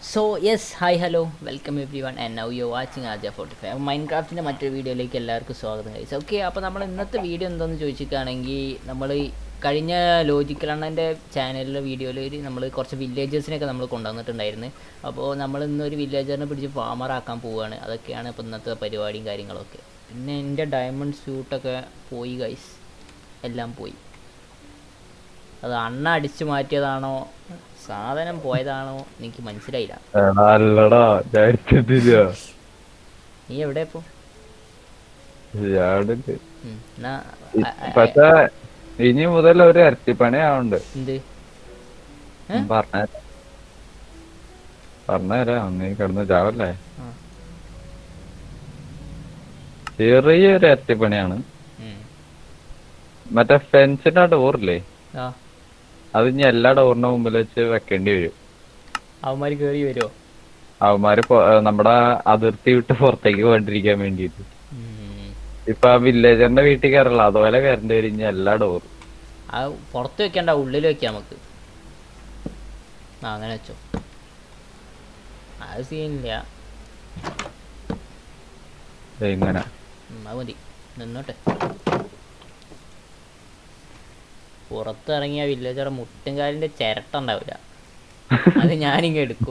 So yes hi hello welcome everyone and now you watching ആജ forty five mind ക്രാഫ്റ്റിൻ്റെ മറ്റൊരു വീഡിയോയിലേക്ക് എല്ലാവർക്കും സ്വാഗതം കഴിച്ചു ഓക്കെ അപ്പോൾ നമ്മൾ ഇന്നത്തെ വീഡിയോ എന്താണെന്ന് ചോദിച്ചിട്ടാണെങ്കിൽ നമ്മൾ കഴിഞ്ഞ ലോജിക്കൽ അണ്ണൻ്റെ ചാനലിലെ വീഡിയോയിൽ നമ്മൾ കുറച്ച് വില്ലേജേഴ്സിനെയൊക്കെ നമ്മൾ കൊണ്ടുവന്നിട്ടുണ്ടായിരുന്നു അപ്പോൾ നമ്മൾ ഇന്നൊരു വില്ലേജറിനെ പിടിച്ച് ഫാമറാക്കാൻ പോവുകയാണ് അതൊക്കെയാണ് ഇപ്പോൾ ഇന്നത്തെ പരിപാടിയും കാര്യങ്ങളൊക്കെ പിന്നെ എൻ്റെ ഡയമണ്ട് സ്യൂട്ടൊക്കെ പോയി ഗൈസ് എല്ലാം പോയി അത് അണ്ണ അടിച്ചു മാറ്റിയതാണോ സാധനം പോയതാണോ എനിക്ക് മനസ്സിലായില്ല എടാ അല്ലടാ വിചാരിച്ചിട്ടില്ല നീ എവിടെ ഇപ്പോ ഇയാടുണ്ട് ഉം, എന്നാ, അ- അ- പക്ഷെ ഇനി മുതൽ ഒരു ഇരട്ടിപ്പണി ആവുണ്ട് എന്ത് പറഞ്ഞ പറഞ്ഞുതരാം നീ കിടന്ന് ചാവല്ലേ ആ. ചെറിയൊരു ഇരട്ടിപ്പണിയാണ് ഉം. മറ്റേ ഫെൻസിന്റെ ഡോറില്ലേ ആ അത് ഇനി എല്ലാ ഡോറിന്റെ മുമ്പിൽ വെച്ച് വെക്കേണ്ടി വരും അവന്മാര് കേറി വരുമോ അവന്മാര് പൊ- ഏ, നമ്മുടെ അതിർത്തി വിട്ട് പുറത്തേക്ക് പോകാണ്ടിരിക്കാൻ വേണ്ടിട്ട് ഇപ്പൊ ആ വില്ലേജറിന്റെ വീട്ടിൽ കയറല അതുപോലെ കയറേണ്ടി വരും ഇനി എല്ലാ ഡോറും ആ പുറത്ത് വെക്കണ്ട ഉള്ളിൽ വെക്കാം നമുക്ക് ആ അങ്ങനെ വെച്ചോ അത് സീനില്ല ഇങ്ങനെ ഉം, അത് മതി നിന്നോട്ടെ പുറത്തിറങ്ങിയ വില്ലേജറെ മുട്ടുംകാലിന്റെ ചിരട്ട ഉണ്ടാവില്ല അത് ഞാനിങ്ങ് എടുക്കും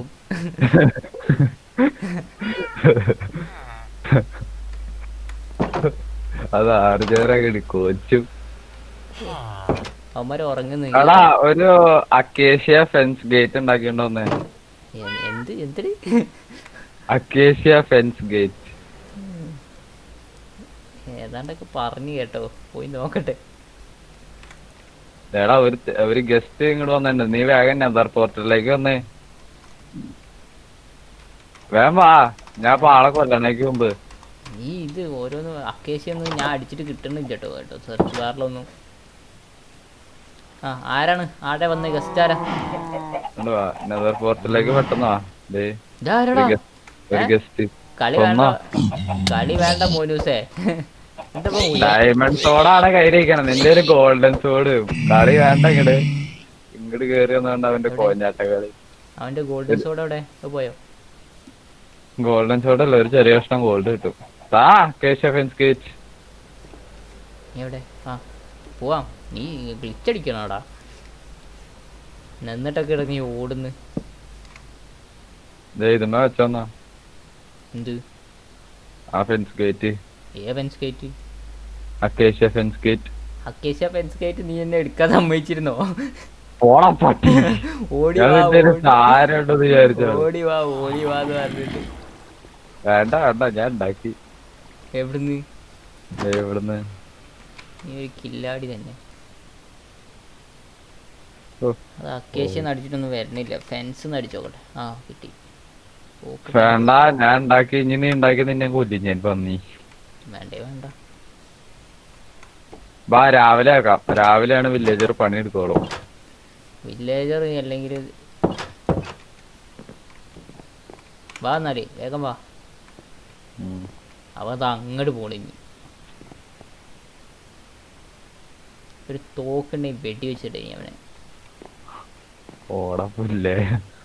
അത് ആർജറൊക്കെ എടുക്കും കൊച്ചും അവന്മാര് ഉറങ്ങുന്നു എടാ ഒരു അക്കേഷ്യ ഫെൻസ് ഗേറ്റ് ഉണ്ടാക്കിണ്ടോന്ന് എ- എന്ത് എന്തിന് അക്കേഷ്യ ഫെൻസ് ഗേറ്റ് ഏതാണ്ടൊക്കെ പറഞ്ഞു കേട്ടോ പോയി നോക്കട്ടെ എടാ ഒരു ഒരു ഗസ്റ്റ് ഇങ്ങോട്ട് വന്നിട്ടുണ്ട് നീ വേഗം നെതർ പോർട്ടലിലേക്ക് വന്നേ വേഗം വാ ഞാൻ ഇപ്പൊ ആളെ കൊല്ലണേക്ക് മുമ്പ് ഈ ഇത് ഓരോന്ന് അക്കേഷ്യൊന്നും ഞാൻ അടിച്ചിട്ട് കിട്ടണില്ല കേട്ടോ കേട്ടോ സെർച്ച് ബാറിലൊന്നും ആ ആരാണ് ആടെ വന്ന ഗസ്റ്റ് ആരാ ഇങ്ങോട്ട് വാ നെതർ പോർട്ടലിലേക്ക് പെട്ടെന്ന് വാ ദേ ഇതാരടാ ഒരു ഗസ്റ്റ് ഒരു ഏ? ഗസ്റ്റ് കളി വേണ്ട കളി വേണ്ട മോനൂസേ എന്താ ഇപ്പൊ ഉയ്യ- ഡയമണ്ട് സോഡാണ് കയ്യിലിരിക്കണം നിന്റെ ഒരു ഗോൾഡൻ സോഡ് കളി വേണ്ട ഇങ്ങട് ഇങ്ങട് കേറി വന്നോണ്ട് അവന്റെ കോഞ്ഞാട്ട കളി അവന്റെ ഗോൾഡൻ സോഡ എവിടെ അത് പോയോ ഗോൾഡൻ സോഡ് അല്ല ഒരു ചെറിയ കഷ്ണം ഗോൾഡ് കിട്ടും താ കേശ ഫെൻസ് ഗേറ്റ് നീ എവിടെ ആ പോവാം നീ ഗ്ലിച്ചടിക്കണോടാ നിന്നിട്ടൊക്കെ ഇട നീ ഓടുന്ന് ദേ ഇതുമ്മ വെച്ചോന്നാ എന്ത് ആ ഫെൻസ് ഗേറ്റ് ഏ fence gate acacia fence gate acacia fence gate നീ എന്നെ എടുക്കാൻ സമ്മതിച്ചിരുന്നോ പോടാ പട്ടി ഓടി ഞാൻ വാ നിന്റെ ഒരു ഓടി- സാരമുണ്ടെന്ന് വിചാരിച്ചോ ഓടി വാ ഓടി വാ എന്ന് പറഞ്ഞിട്ട് വേണ്ട വേണ്ട ഞാൻ ഉണ്ടാക്കി എവിടുന്ന് ദേ ഇവിടുന്ന് നീ ഒരു കില്ലാടി തന്നെ ഓ. അത് അക്കേഷ്യ അടിച്ചിട്ടൊന്നും വരണില്ല ഫെൻസ് അടിച്ചോക്കട്ടെ ആ കിട്ടി ഓക്കെ വേണ്ട ഞാൻ ഉണ്ടാക്കി ഇനി നീ ഉണ്ടാക്കി നിന്നെ കൊല്ലും ഞാൻ പന്നി വേണ്ടേ വേണ്ട വാ രാവിലെ ആക്കാം രാവിലെയാണ് വില്ലേജർ പണി എടുത്തോളൂ വില്ലേജർ അല്ലെങ്കിൽ വാ എന്നാല് വേഗം വാ അവ അത് അങ്ങോട്ട് പോണിഞ്ഞി ഒരു തോക്കുണ്ടെങ്കിൽ വെടി വെച്ചിട്ടേ അവനെ ഓടാ പുല്ലേ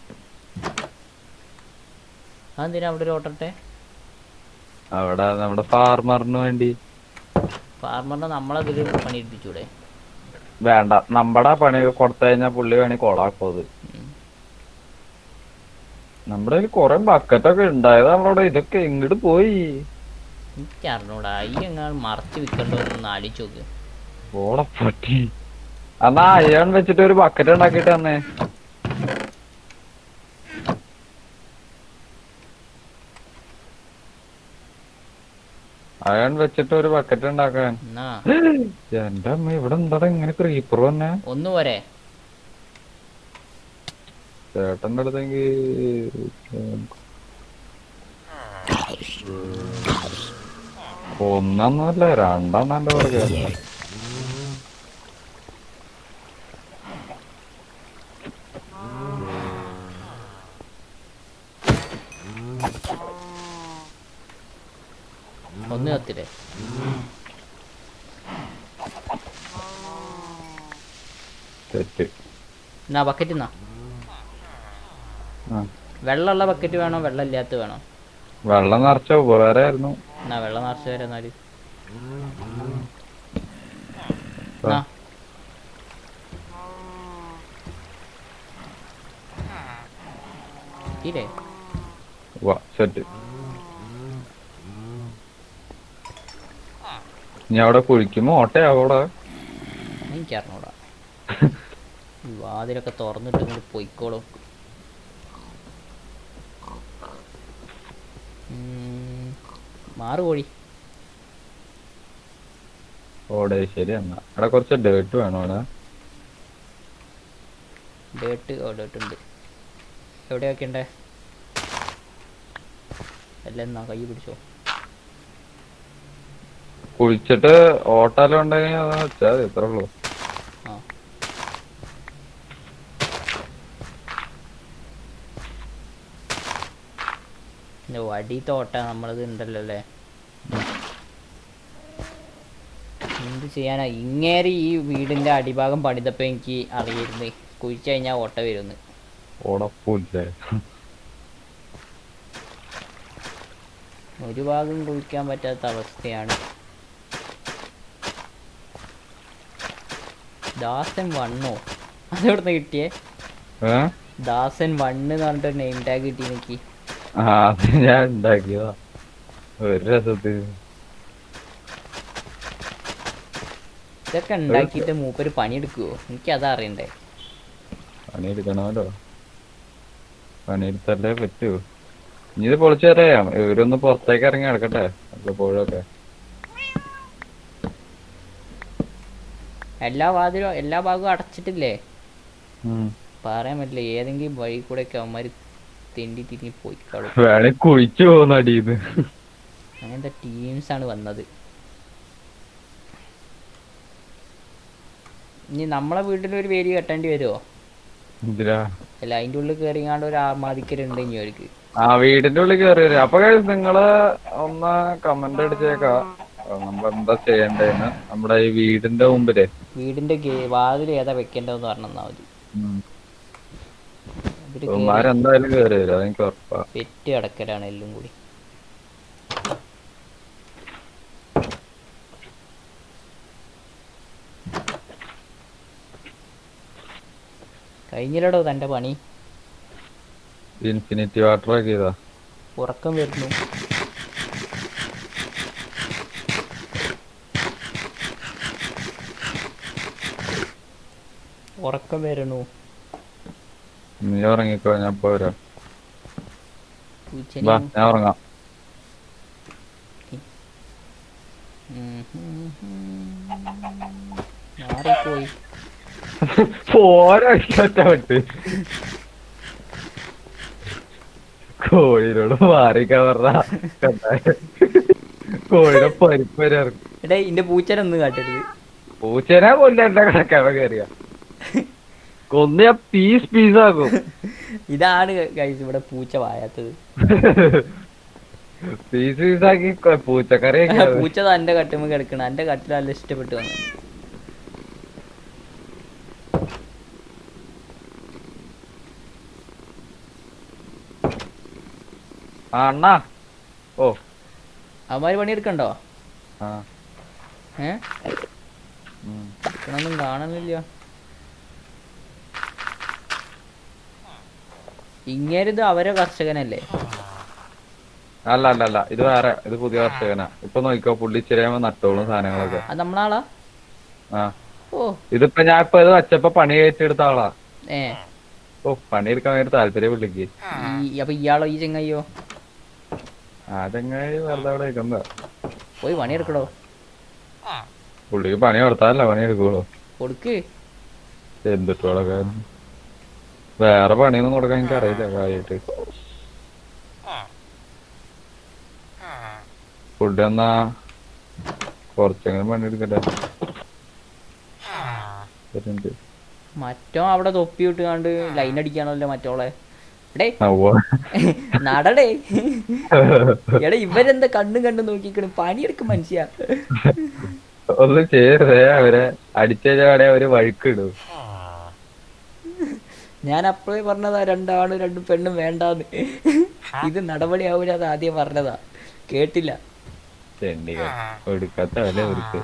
അതെന്തിനാ അവിടെ ഒരു ഓട്ടട്ടെ അവിടെ നമ്മുടെ ഫാർമറിന് വേണ്ടി ഫാർമറിനെ നമ്മളതിൽ പണിയെടുപ്പിച്ചൂടെ വേണ്ട നമ്മടെ പണി കൊടുത്തു കഴിഞ്ഞാ പുള്ളി വേണി കൊളാക്കത് ഉം. നമ്മുടെ കയ്യിൽ കൊറേ ബക്കറ്റൊക്കെ ഉണ്ടായത് നമ്മളവിടെ ഇതൊക്കെ ഇങ്ങോട്ട് പോയി എനിക്ക് അറിഞ്ഞൂടാ ഈ എങ്ങാൻ മറച്ച് വിൽക്കണ്ടോ എന്നൊന്ന് ആലോചിച്ച് നോക്ക് ഓടെ പറ്റി എന്നാ അയ്യാൻ വെച്ചിട്ട് ഒരു ബക്കറ്റ് ഉണ്ടാക്കിട്ട് തന്നെ അയൺ വെച്ചിട്ട് ഒരു ബക്കറ്റ് ഉണ്ടാക്കാൻ എന്നാ എന്റെ അമ്മ ഇവിടെ എന്താടാ ഇങ്ങനെ ക്രീപ്പർ വന്നെ ഒന്ന് പോരെ ചേട്ടന്റെ അടുത്തെങ്കി ഒന്നൊന്നുമല്ല രണ്ടെണ്ണം എന്റെ പുറകെ ഒന്ന് കത്തില്ലേ തെറ്റ് എന്നാ ബക്കറ്റ് എന്നാ ആ വെള്ളമുള്ള ബക്കറ്റ് വേണോ വെള്ളം ഇല്ലാത്ത വേണോ വെള്ളം നിറച്ച ഉപകാരമായിരുന്നു എന്നാ വെള്ളം നിറച്ച് തരാം എന്നാല് എന്നാ. ഇല്ലേ വാ സെറ്റ് ഇനി അവിടെ കുഴിക്കുമ്പോ ഓട്ടയാവും അവിടെ എനിക്കറിഞ്ഞൂടാ ഈ വാതിലൊക്കെ തുറന്നിട്ട് ഇങ്ങോട്ട് പൊയ്ക്കോളും ഉം, മാറ് കോഴി ഓടെ ശരി എന്നാ അവിടെ കുറച്ച് ഡേർട്ട് വേണം അവിടെ ഡേട്ട് ഓ ഡേട്ട് ഉണ്ട് എവിടെ വെക്കണ്ടേ എല്ലാം എന്നാ കൈ പിടിച്ചോ കുഴിച്ചിട്ട് ഓട്ടാലും ഉണ്ടെങ്കിൽ അതാ വെച്ചാൽ മതി ഇത്രേ ഉള്ളൂ ആ പിന്നെ വടി തോട്ട നമ്മളത് ഉണ്ടല്ലോ അല്ലേ എന്ത് ചെയ്യാനാ ഇങ്ങേര് ഈ വീടിന്റെ അടിഭാഗം പണിതപ്പോ എനിക്ക് അറിയായിരുന്നു കുഴിച്ചു കഴിഞ്ഞാൽ ഓട്ട വരുമെന്ന് ഓടപ്പൂല്ലേ ഒരു ഭാഗം കുഴിക്കാൻ പറ്റാത്ത അവസ്ഥയാണ് ദാസൻ വണ്ണോ അതെവിടുന്ന് കിട്ടിയേ ഏ ദാസൻ വണ്ണ് എന്ന് പറഞ്ഞിട്ട് നെയിം ടാഗ് കിട്ടി എനിക്ക് ആ അത് ഞാൻ ഉണ്ടാക്കിയതാ ഒരു രസത്തിന് ഇതൊക്കെ ഉണ്ടാക്കിയിട്ട് മൂപ്പര് പണിയെടുക്കുവോ എനിക്ക് അതാ അറിയണ്ടേ പണിയെടുക്കണമല്ലോ പണിയെടുത്തല്ലേ പറ്റൂ ഇനി ഇത് പൊളിച്ചു തരാം ഇവരൊന്ന് പുറത്തേക്ക് ഇറങ്ങി നടക്കട്ടെ വല്ലപ്പോഴൊക്കെ എല്ലാ വാതിലും എല്ലാ ഭാഗവും അടച്ചിട്ടില്ലേ ഉം. പറയാൻ പറ്റില്ല ഏതെങ്കിലും വഴി കൂടെ ഒക്കെ അവന്മാര് തെണ്ടി തിരിഞ്ഞ് പോയിക്കോളും വേണേ കുഴിച്ചു പോകുന്ന അടിയിന്ന് അങ്ങനത്തെ ടീംസ് ആണ് വന്നത് ഇനി നമ്മളെ വീട്ടിൽ ഒരു വേലി കെട്ടേണ്ടി വരുമോ എന്തിനാ അല്ല അതിൻ്റെ ഉള്ളിൽ കയറിങ്ങാണ്ട് ഒരു ആമാദിക്കലുണ്ട് ഇനി അവർക്ക് ആ വീടിന്റെ ഉള്ളിൽ കയറി വരും അപ്പൊ guys നിങ്ങള് ഒന്ന് കമന്റ് അടിച്ചേക്കാ നമ്മൾ എന്താ ചെയ്യണ്ടേന്ന് നമ്മുടെ ഈ വീടിന്റെ മുമ്പില് വീടിന്റെ ഗേ- വാതിൽ ഏതാ വെക്കേണ്ടതെന്ന് പറഞ്ഞാൽ മതി ഇവര് കേറി ഉമ്മാരെന്തായാലും കയറി വരും അതെനിക്ക് ഉറപ്പാ പെറ്റ് കിടക്കലാണ് എല്ലാം കൂടി കഴിഞ്ഞില്ലടോ തന്റെ പണി ഇൻഫിനിറ്റി വാട്ടർ ഒക്കെ ചെയ്താ ഉറക്കം വരുന്നു ഉറക്കം വരണു നീ ഉറങ്ങിക്കോ ഞാൻ ഇപ്പൊ വരാം പൂച്ചനെ വാ ഞാൻ ഉറങ്ങാം ഉം ഉം ഉം. മാറിപ്പോയി പോരാട്ട് കോഴിനോട് മാറിക്കാൻ പറഞ്ഞ കോഴിയുടെ പരിപ്പ് വരെ ഇറക്കും എടേ ഇന്റെ പൂച്ചനൊന്നും കാട്ടരുത് പൂച്ചനെ കൊല്ലണ്ട കിടക്കാൻ കയറിയ കൊന്ന് ഞാൻ പീസ് പീസ് ആക്കും ഇതാണ് കഴിച്ച് ഇവിടെ പൂച്ച വായാത്തത് പീസ് പീസ് ആക്കി കൊ- പൂച്ചക്കറി ഒക്കെ പൂച്ച തന്റെ കട്ടുമ്പോ കിടക്കണം എന്റെ കട്ടിൽ നല്ല ഇഷ്ടപ്പെട്ടു വന്നു ആ, അണ്ണാ ഓ അവന്മാര് പണിയെടുക്കണ്ടോ ആ ഏ ഉം. എടുക്കണൊന്നും കാണുന്നില്ല ഇങ്ങേരിത് അവരെ കർഷകനല്ലേ അല്ല അല്ല അല്ല ഇത് വേറെ ഇത് പുതിയ കർഷകനാ ഇപ്പൊ നോക്കിക്കോ പുള്ളി ചെറിയ നട്ടോളും സാധനങ്ങളൊക്കെ അത് നമ്മളാളാ ആ ഓ ഇതിപ്പോ ഞാൻ ഇപ്പൊ ഇത് വെച്ചപ്പോ പണി ഏറ്റെടുത്ത ആളാ ഏ ഓ പണിയെടുക്കാൻ വേണ്ടി താല്പര്യം പുള്ളിക്ക് ഈ അപ്പൊ ഇയാളോ ഈ ചെങ്ങയ്യോ അതെങ്ങനെ വെറുതെ അവിടെ നിൽക്കുന്ന പോയി പണിയെടുക്കടോ പുള്ളിക്ക് പണി കൊടുത്താലല്ല പണി എടുക്കുള്ളൂ കൊടുക്ക് എന്തിട്ട് കൊടുക്കാൻ വേറെ പണിയൊന്നും കൊടുക്കാൻ എനിക്ക് അറിയില്ല കാര്യായിട്ട് ഫുഡ് എന്നാ കുറച്ചെങ്കിലും പണി എടുക്കട്ടെ ഒരു minute. മറ്റോ അവിടെ തൊപ്പി വിട്ടുകാണ്ട് ലൈൻ അടിക്കാണല്ലോ മറ്റോളെ എടേ ഉവ്വ. നടടേ എടാ ഇവരെന്താ കണ്ണും കണ്ടും നോക്കിക്കണ് പണിയെടുക്കും മനുഷ്യ ഒന്നും ചെയ്യരുതേ അവരെ അടിച്ച ചാടെ അവര് വഴുക്കിടും ഞാൻ അപ്പോഴേ പറഞ്ഞതാ രണ്ടാണ് രണ്ട് പെണ്ണും വേണ്ടാന്ന് ഇത് നടപടിയാവൂല അത് ആദ്യം പറഞ്ഞതാ കേട്ടില്ല ചെണ്ടികൾ കൊടുക്കാത്ത വില അവർക്ക്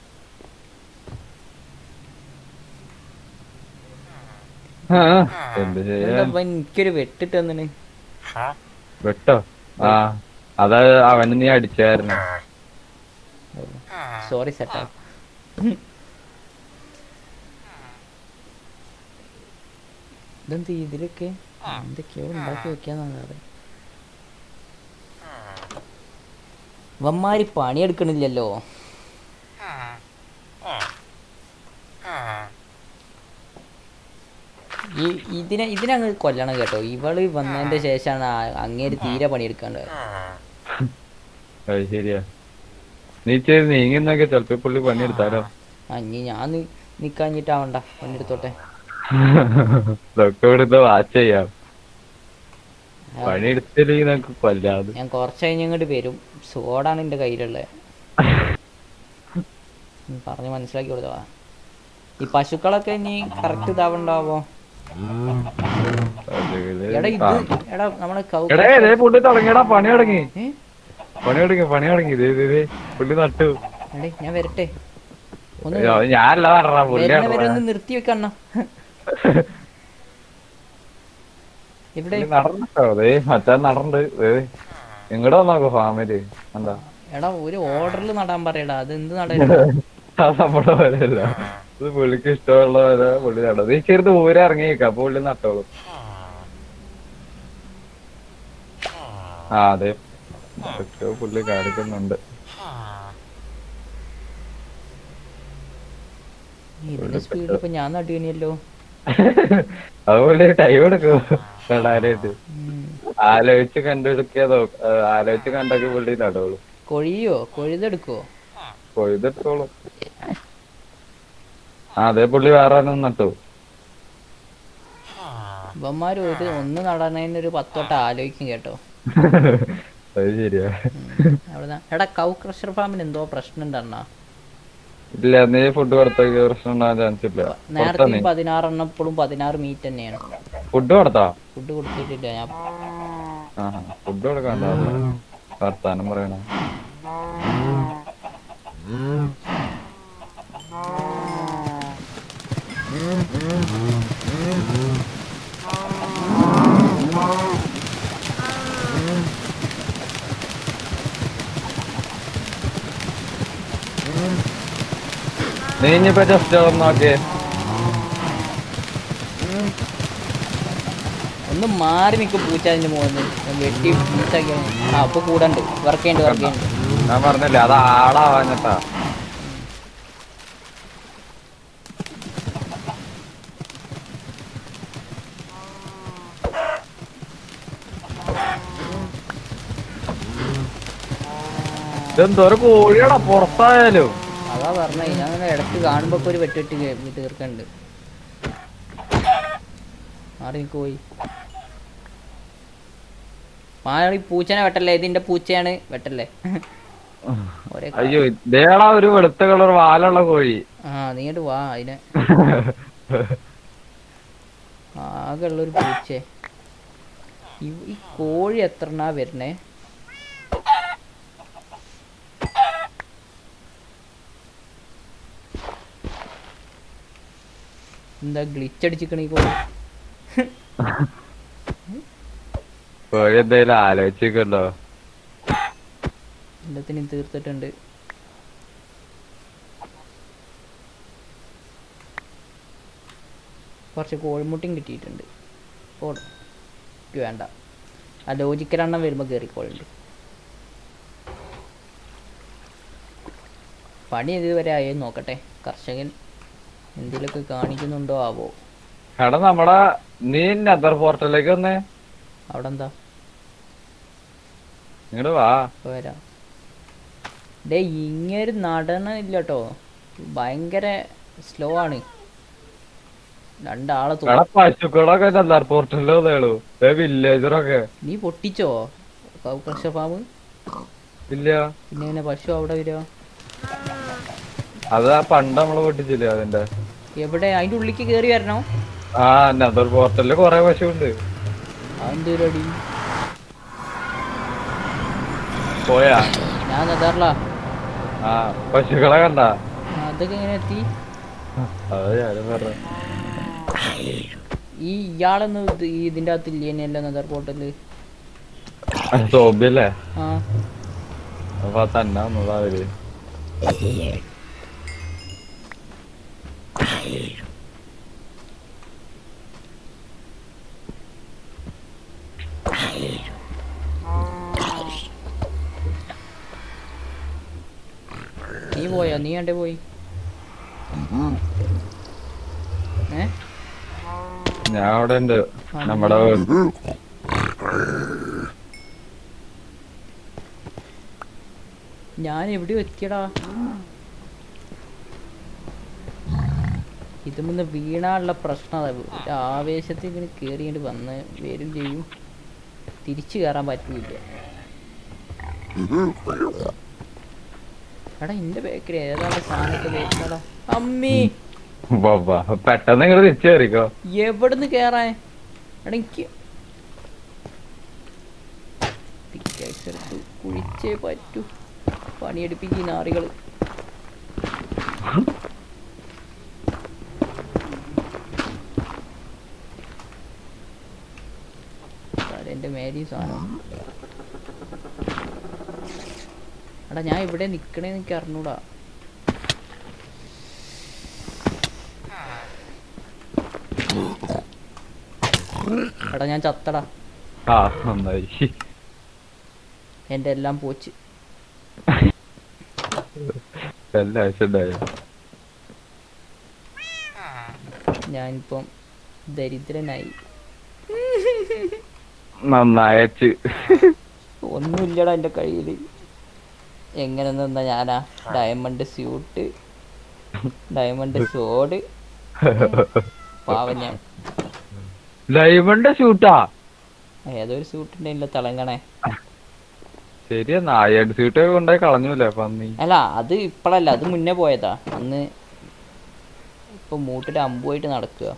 ആ, എന്ത് ചെയ്യാൻ എന്താ എനിക്കൊരു വെട്ടിട്ട് തന്നിന് വെട്ടോ ആ അത് അവന് നീ അടിച്ചായിരുന്നു സോറി സെട്ടാ ഇതെന്ത് ഇതിലൊക്കെ എന്തൊക്കെയോ ഉണ്ടാക്കി വെക്കാന്നാണ് വമ്മാരി പണിയെടുക്കണില്ലല്ലോ ഈ ഇതിനെ ഇതിനങ്ങ് കൊല്ലണം കേട്ടോ ഇവള് വന്നതിന്റെ ശേഷമാണ് ആ- അങ്ങേര് തീരെ പണിയെടുക്കാണ്ട് അത് ശരിയാ നീ ചെയ്ത് നീങ്ങുന്നൊക്കെ ചെലപ്പോ ഈ പുള്ളി പണിയെടുത്താലോ ആ ഇനി ഞാൻ നി- നിക്കാഞ്ഞിട്ടാവണ്ട പണിയെടുത്തോട്ടെ ഇതൊക്കെ ഇവിടുന്ന് വാച്ച് ചെയ്യാം പണിയെടുത്തില്ലെങ്കിൽ നമുക്ക് കൊല്ലാതെ ഞാൻ കുറച്ച് കഴിഞ്ഞ് ഇങ്ങോട്ട് വരും സോഡാണ് എൻ്റെ കയ്യിലുള്ളത് ഉം, പറഞ്ഞ് മനസ്സിലാക്കി കൊടുത്തവാ ഈ പശുക്കളൊക്കെ ഇനി കറക്റ്റ് ഇതാവണ്ടാവോ എടാ ഇത് എടാ നമ്മളെ കൗ എടേ ഇതേ പുള്ളി തുടങ്ങിയടാ പണി തുടങ്ങി ഏ? പണി തുടങ്ങി പണി തുടങ്ങി ഇതേ ഇതേ, ഇതേ പുള്ളി നട്ടു എടേ ഞാൻ വരട്ടെ ഒന്ന് അയ്യോ, അത് ഞാനല്ല പറഞ്ഞ വരുന്ന വരെ പുള്ളിയാണ് ഒന്ന് നിർത്തി വെക്കണ്ണ ഇവിടെ പുള്ളി നടന്നോ അതേ മച്ചാൻ നടണ്ട് ഇങ്ങടെ വന്നോക്കോ ഫാമില് എന്താ എടാ ഒരു ഓർഡറിൽ നടാൻ പറയടാ അത് എന്ത് നടയില്ല അത് നമ്മുടെ പോലെയല്ല ഇത് പുള്ളിക്ക് ഇഷ്ടമുള്ള പോലെ പുള്ളി നടന്നത് ഈ ചെറുത് ഊരെ ഇറങ്ങിയേക്ക അപ്പൊ പുള്ളി നട്ടോളും ആ അതെ ഒക്കെ പുള്ളി കാണിക്കുന്നുണ്ട് ഇതിന്റെ സ്പീഡിൽ ഇപ്പൊ ഞാൻ നടുകണിയല്ലോ അത് പുള്ളി ടൈം എടുക്കും നടാനായിട്ട് ആലോചിച്ച് കണ്ടെടുക്കിയ ആലോചിച്ച് കണ്ടൊക്കെ പുള്ളി നടോളും കൊഴിയോ കൊഴുതെടുക്കോ കൊയ്തെടുത്തോളും ആ അതേ പുള്ളി വേറെ ആരും നട്ടു ഇവന്മാര് ഒരു ഒന്ന് നടണതിന് ഒരു പത്തോട്ട് ആലോചിക്കും കേട്ടോ അത് ശരിയാ അവിടെ എടാ കൗ ക്രഷർ ഫാമിന് എന്തോ പ്രശ്നം ഉണ്ടെണ്ണ ഇല്ല നീ ഫുഡ് കൊടുത്തേക്ക് പ്രശ്നം ഉണ്ടാകാൻ ചാൻസ് ഇല്ല നേരത്തെ ഈ പതിനാറെണ്ണം ഇപ്പോഴും പതിനാറ് മീറ്റ് തന്നെയാണ് ഫുഡ് കൊടുത്താ ഫുഡ് കൊടുത്തിട്ടില്ല ഞാൻ ആ ഫുഡ് കൊടുക്കണ്ട വർത്താനം പറയണ നീ ഇനിയിപ്പോ ജസ്റ്റ് നോക്കിയേ ഒന്ന് മാറി നിൽക്കും പൂച്ച അതിന്റെ മുകളിൽ വെട്ടി മിസ്സാക്കി ആ അപ്പൊ കൂടണ്ട് വർക്ക് ചെയ്യണ്ട് വർക്ക് ചെയ്യണ്ട് ഞാൻ പറഞ്ഞില്ലേ അത് ആളാവാഞ്ഞിട്ടാ ഇതെന്തോരം കോഴിയാടാ പുറത്തായാലും അതാ പറഞ്ഞ ഞാൻ അങ്ങനെ ഇടയ്ക്ക് കാണുമ്പോ ഒക്കെ ഒരു വെട്ടിട്ട് തീർക്കണ്ട് മാറി നിക്ക് പോയി മാറി പൂച്ചനെ വെട്ടല്ലേ ഇതിന്റെ പൂച്ചയാണ് വെട്ടല്ലേ ഒരേ ക- അയ്യോ ഇതേടാ ഒരു വെളുത്ത കളർ വാലുള്ള കോഴി ആ നീങ്ങോട്ട് വാ അതിനെ ആകെ ഉള്ളൊരു പൂച്ച ഈ കോഴി എത്രണ്ണാ വരണേ എന്താ ഗ്ലിച്ച് അടിച്ചിക്കണ ഈ കോഴി കോഴി എന്തായാലും ആലോചിക്കണ്ടോ എല്ലാത്തിനും തീർത്തിട്ടുണ്ട് കുറച്ച് കോഴിമുട്ടയും കിട്ടിയിട്ടുണ്ട് ഓടും എനിക്ക് വേണ്ട ആ ലോജിക്കലെണ്ണം വരുമ്പോൾ കയറിക്കോളുണ്ട് പണി ഇതുവരെ ആയോ നോക്കട്ടെ കർഷകൻ എന്തെങ്കിലുമൊക്കെ കാണിക്കുന്നുണ്ടോ ആവോ എടാ നമ്മടെ നീ നെതർ പോർട്ടലിലേക്ക് വന്നേ അവിടെ എന്താ ഇങ്ങോട്ട് വാ ഇപ്പൊ വരാം ഡേ ഇങ്ങൊരു നടനില്ല കേട്ടോ ഭയങ്കര സ്ലോ ആണ് രണ്ടാളെ തോ എടാ പശുക്കളൊക്കെ നെതർ പോർട്ടലിൽ വന്നേളൂ വില്ലേജറൊക്കെ നീ പൊട്ടിച്ചോ കൗ കർഷ ഫാം ഇല്ല പിന്നെ എങ്ങനെ പശു അവിടെ വരുമോ അത് ആ പണ്ട് നമ്മള് പൊട്ടിച്ചില്ലേ അതിന്റെ എവിടെ അതിന്റെ ഉള്ളിക്ക് കയറി വരണോ ആ നെതർ പോർട്ടലില് കൊറേ പശുണ്ട് അതെന്ത് പരിപാടി പോയാ ഞാൻ നെതാറിലാ ആ പശുക്കളെ കണ്ട അതൊക്കെ എങ്ങനെ എത്തി അത് ഞാനും പറഞ്ഞ ഈ ഇയാളൊന്നും ഇത് ഈ ഇതിന്റെ അകത്ത് ഇല്ലേനല്ലോ നെതർ പോർട്ടല് സോബിയല്ലേ ആ അപ്പൊ തന്നെ വന്നതാ അവര് നീ പോയാ നീ കണ്ടേ പോയി ഏ ഞാൻ അവിടെ ഉണ്ട് നമ്മടെ ഞാൻ എവിടെ എത്തിയടാ ഇതുമൊന്ന് വീണാനുള്ള പ്രശ്നം അതാ. ഒരു ആവേശത്തിൽ ഇങ്ങനെ കേറിയിട്ട് വന്ന് വരും ചെയ്യും തിരിച്ചു കയറാൻ പറ്റൂല എടാ എന്റെ ബേക്കറി ഏതാണ് സാധനമൊക്കെ വരുന്നടാ അമ്മി ബാബാ പെട്ടെന്ന് ഇങ്ങോട്ട് തിരിച്ചു കയറിക്കോ എവിടുന്ന് കേറാൻ എടാ എനിക്ക് Pickaxe എടുത്ത് കുഴിച്ചേ പറ്റൂ പണിയെടുപ്പിക്കും നാറികള് എന്റെ മേരി സാധനം എടാ ഞാൻ ഇവിടെ നിക്കണേ എനിക്ക് അറിഞ്ഞൂടാ എടാ ഞാൻ ചത്തടാ ആ നന്നായി എന്റെ എല്ലാം പോച്ച് എല്ലാ ആവശ്യമുണ്ടായോ ഞാനിപ്പം ദരിദ്രനായി നന്നായച്ച് ഒന്നുമില്ലടാ എൻ്റെ കയ്യിൽ എങ്ങനെ നിന്ന ഞാനാ ഡയമണ്ട് സ്യൂട്ട് ഡയമണ്ട് സോഡ് പാവം ഞാൻ ഡയമണ്ട് ഷൂട്ടാ ഏതൊരു സ്യൂട്ട് ഉണ്ടെങ്കിലും തിളങ്ങണേ ശരിയാ നായഡ് സീട്ട് കൊണ്ടുപോയി കളഞ്ഞൂലേ പന്നി അല്ല അത് ഇപ്പളല്ല അത് മുന്നേ പോയതാ അന്ന് ഇപ്പൊ മൂട്ടിൽ അമ്പുമായിട്ട് നടക്കുക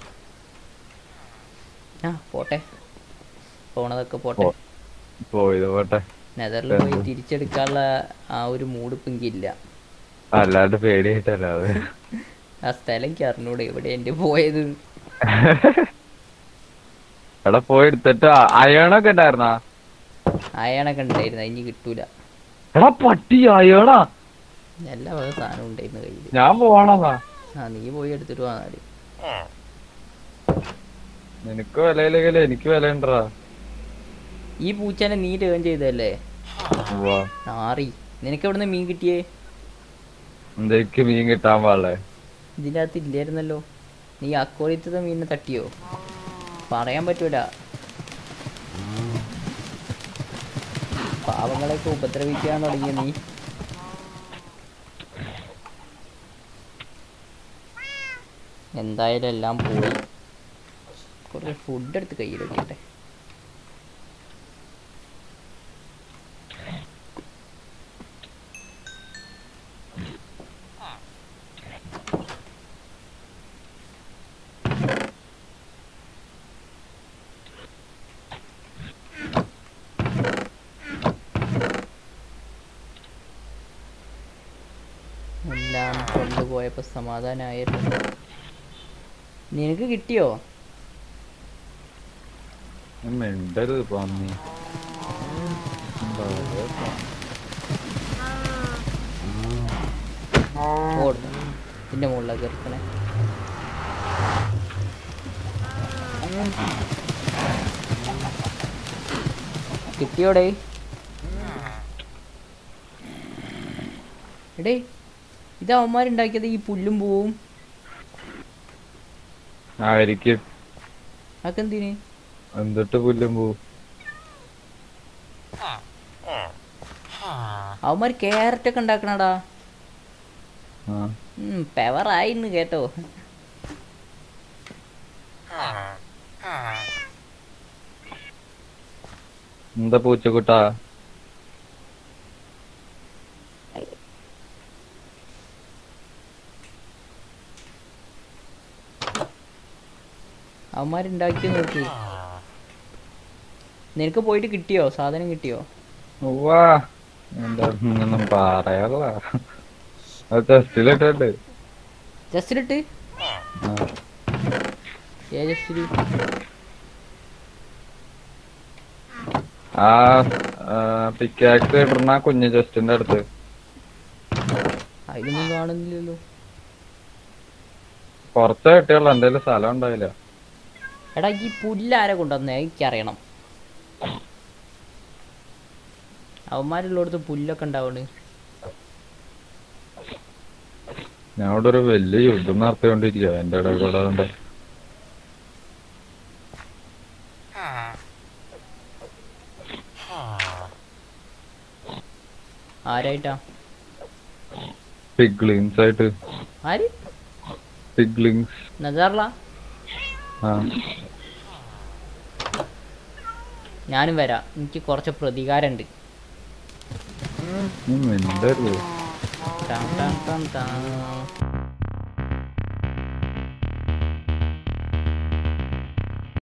ആ പോട്ടെ പോണതൊക്കെ പോട്ടെ പോ- പോയത് പോട്ടെ നെതറിൽ പോയി തിരിച്ചെടുക്കാനുള്ള ആ ഒരു മൂഡ് ഇപ്പം എനിക്കില്ല അല്ലാണ്ട് പേടിയായിട്ടല്ല അത് ആ സ്ഥലം എനിക്ക് അറിഞ്ഞൂടെ എവിടെ എൻ്റെ പോയത് എടാ പോയി എടുത്തിട്ട് അയണൊക്കെ ഉണ്ടായിരുന്നാ അയാണൊക്കെ ഉണ്ടായിരുന്നു ഇനി കിട്ടൂല എടാ പട്ടി അയണാ എല്ലാ വക സാധനവും ഉണ്ടായിരുന്നു കയ്യിൽ ഞാൻ പോവാണെന്നാ ആ നീ പോയി എടുത്തിട്ട് വാ നാല് നിനക്ക് വിലയില്ലെങ്കിലും എനിക്ക് വില ഉണ്ടടാ ഈ പൂച്ചനെ നീ ടേൺ ചെയ്തല്ലേ നാറി നിനക്ക് എവിടുന്ന് മീൻ കിട്ടിയേ എന്തൊക്കെ മീൻ കിട്ടാൻ പാടില്ലേ ഇതിൻ്റെ അകത്ത് ഇല്ലായിരുന്നല്ലോ നീ അക്കോളിത്തത്തെ മീനിനെ തട്ടിയോ പറയാൻ പറ്റൂല പാവങ്ങളെയൊക്കെ ഉപദ്രവിക്കാൻ തുടങ്ങിയ നീ എന്തായാലും എല്ലാം പോയി കുറച്ച് ഫുഡ് എടുത്ത് കയ്യിൽ വെക്കട്ടെ എല്ലാം കൊണ്ടുപോയപ്പോ സമാധാനമായിരുന്നു നിനക്ക് കിട്ടിയോ മിണ്ടരുത് പന്നി ഓടുന്നു ഇതിന്റെ മുകളിലേക്ക് ഇറക്കണേ കിട്ടിയോടേ എടേ ഇത് അവന്മാരുണ്ടാക്കിയത് ഈ പുല്ലും പൂവും ആയിരിക്കും അതൊക്കെ എന്തിന് എന്നിട്ട് പുല്ലും പോ അവന്മാർ ക്യാരറ്റ് ഒക്കെ ഉണ്ടാക്കണടാ ആ പെവറായിന്ന് കേട്ടോ എന്താ പൂച്ചക്കുട്ടാ അവന്മാരുണ്ടാക്കി നോക്കി നിനക്ക് പോയിട്ട് കിട്ടിയോ സാധനം കിട്ടിയോ ഉവ്വാ എന്താ ഒന്നും പറയാനുള്ള അത് ടെസ്റ്റിലിട്ടുണ്ട് ജസ്റ്റിലിട്ട് ആ. ഏ ജസ്റ്റില് ആ പിക്കാക്സ് ഇടണ കുഞ്ഞ് ജസ്റ്റിന്റെ അടുത്ത് അതിലൊന്നും കാണുന്നില്ലല്ലോ കുറച്ച് കിട്ടിയുള്ളൂ എന്തേലും സ്ഥലം ഉണ്ടാവില്ല എടാ ഈ പുല്ലാരെ കൊണ്ടുവന്നേ എനിക്കറിയണം അവന്മാരുള്ളടത്ത് പുല്ലൊക്കെ ഉണ്ടാവണ് ഞാൻ ഇവിടെ ഒരു വലിയ യുദ്ധം നടത്തിക്കൊണ്ടിരിക്കുക എന്റെ ഇടയിൽ കൂടെ ഉണ്ട് ആരായിട്ടാ പിഗ്ലിങ്സ് ആയിട്ട് ആര് പിഗ്ലിങ്സ് നജാർല ആ ഞാനും വരാം എനിക്ക് കുറച്ച് പ്രതികാരമുണ്ട് നീ മിണ്ടരുത് ടാം ടാം ടാം ടാം